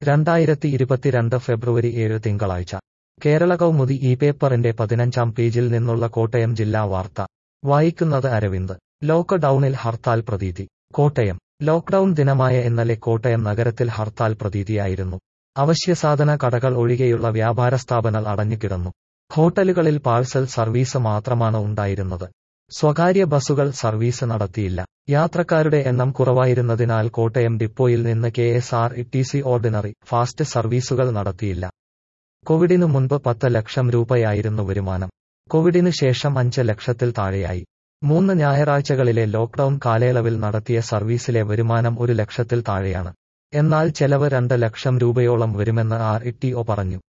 രണ്ടായിരത്തി ഇരുപത്തിരണ്ട് ഫെബ്രുവരി ഏഴ് തിങ്കളാഴ്ച കേരള കൗമുദി ഈ പേപ്പറിന്റെ പതിനഞ്ചാം പേജിൽ നിന്നുള്ള കോട്ടയം ജില്ലാ വാർത്ത വായിക്കുന്നത് അരവിന്ദ് ലോക്ക്ഡൌണിൽ ഹർത്താൽ പ്രതീതി കോട്ടയം ലോക്ക്ഡൌൺ ദിനമായ ഇന്നലെ കോട്ടയം നഗരത്തിൽ ഹർത്താൽ പ്രതീതിയായിരുന്നു അവശ്യസാധന കടകൾ ഒഴികെയുള്ള വ്യാപാര സ്ഥാപനങ്ങൾ അടഞ്ഞുകിടന്നു ഹോട്ടലുകളിൽ പാഴ്സൽ സർവീസ് മാത്രമാണ് ഉണ്ടായിരുന്നത് സ്വകാര്യ ബസുകൾ സർവീസ് നടത്തിയില്ല യാത്രക്കാരുടെ എണ്ണം കുറവായിരുന്നതിനാൽ കോട്ടയം ഡിപ്പോയിൽ നിന്ന് K S R T C ordinary fast സർവീസുകൾ നടത്തിയില്ല കോവിഡിനു മുൻപ് പത്ത് ലക്ഷം രൂപയായിരുന്നു വരുമാനം കോവിഡിനു ശേഷം അഞ്ച് ലക്ഷത്തിൽ താഴെയായി മൂന്ന് ഞായറാഴ്ചകളിലെ ലോക്ക്ഡൌൺ കാലയളവിൽ നടത്തിയ സർവീസിലെ വരുമാനം ഒരു ലക്ഷത്തിൽ താഴെയാണ് എന്നാൽ ചെലവ് രണ്ട് ലക്ഷം രൂപയോളം വരുമെന്ന് ആർ ടി ഒ പറഞ്ഞു